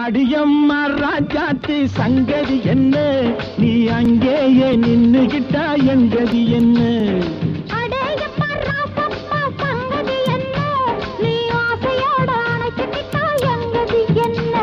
அடியம்மா ராஜாத்தி சங்கதி என்ன நீ அங்கேயே நின்னுகிட்டா எங்கதி என்ன அடேயப்பா ராசப்பா சங்கதி என்ன நீ ஆசையோட அணைச்சிட்டா எங்கதி என்ன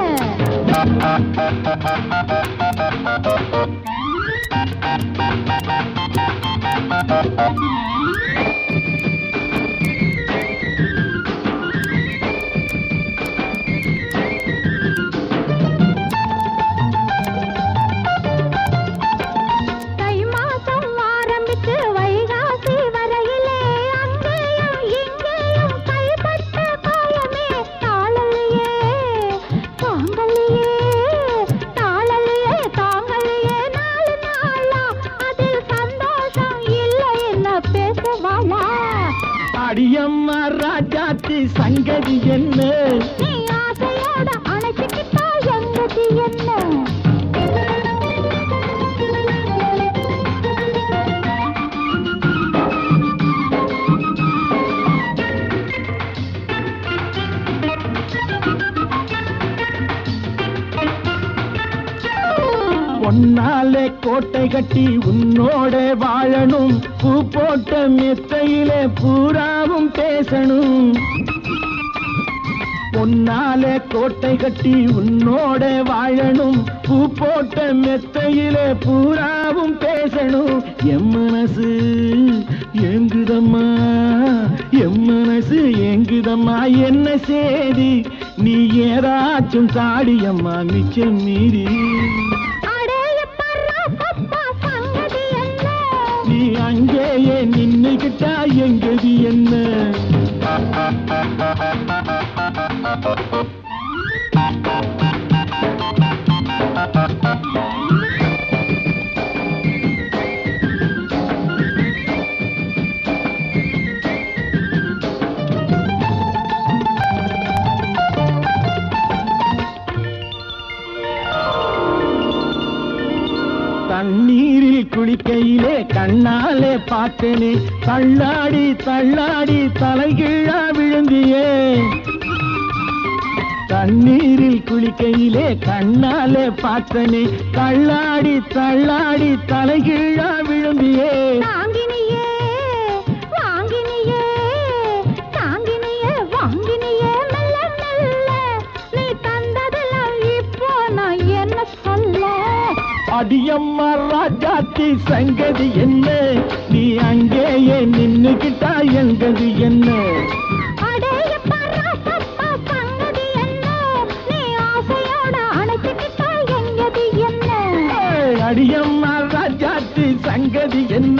தை மாசம் ஆரம்பிச்சு வைகாசி வரையிலே அங்கேயும் இங்கேயும் கைப்பட்ட காயமே தாளலையே தாங்கலையே தாளலையே தாங்கலையே நாலு நாளா அதில் சந்தோஷம் இல்லை என்ன பேசுவாளா அடியம்மா ராஜாத்தி சங்கதி என்ன நீ ஆசையோட அணைச்சிக்கிட்டா எங்கதி என்ன பொன்னாலே கோட்டை கட்டி உன்னோட வாழணும் பூ போட்ட மெத்தையிலே பூராவும் பேசணும் பொன்னாலே கோட்டை கட்டி உன்னோட வாழணும் பூ போட்ட மெத்தையிலே பூராவும் பேசணும் என் மனசு ஏங்குதம்மா என் மனசு ஏங்குதம்மா என்ன சேதி நீ ஏதாச்சும் தாடியம்மா மிச்சம் மீறி அடேயப்பா ராசப்பா சங்கதி என்ன நீ அங்கேயே நின்னுகிட்டா எங்கதி என்ன தண்ணீரில் குளிக்கையிலே கண்ணாலே பார்த்தேனே தள்ளாடி தள்ளாடி தலைகீழா விழுந்தியே தண்ணீரில் குளிக்கையிலே கண்ணாலே பார்த்தனே தள்ளாடி தள்ளாடி தலைகீழா விழுந்தியே தாங்கினியே வாங்கினியே தாங்கினியே வாங்கினியே மெல்ல மெல்ல நீ தந்ததெல்லாம் இப்போ நான் என்ன சொல்ல அடியம்மா ராஜாத்தி சங்கதி என்ன நீ அங்கேயே நின்னுகிட்டா எங்கது என்ன அடேயப்பா ராசப்பா சங்கதி என்ன நீ ஆசையோட அணைச்சிக்கிட்டா எங்கதி என்ன ஏய், அடியம்மா ராஜாத்தி சங்கதி என்ன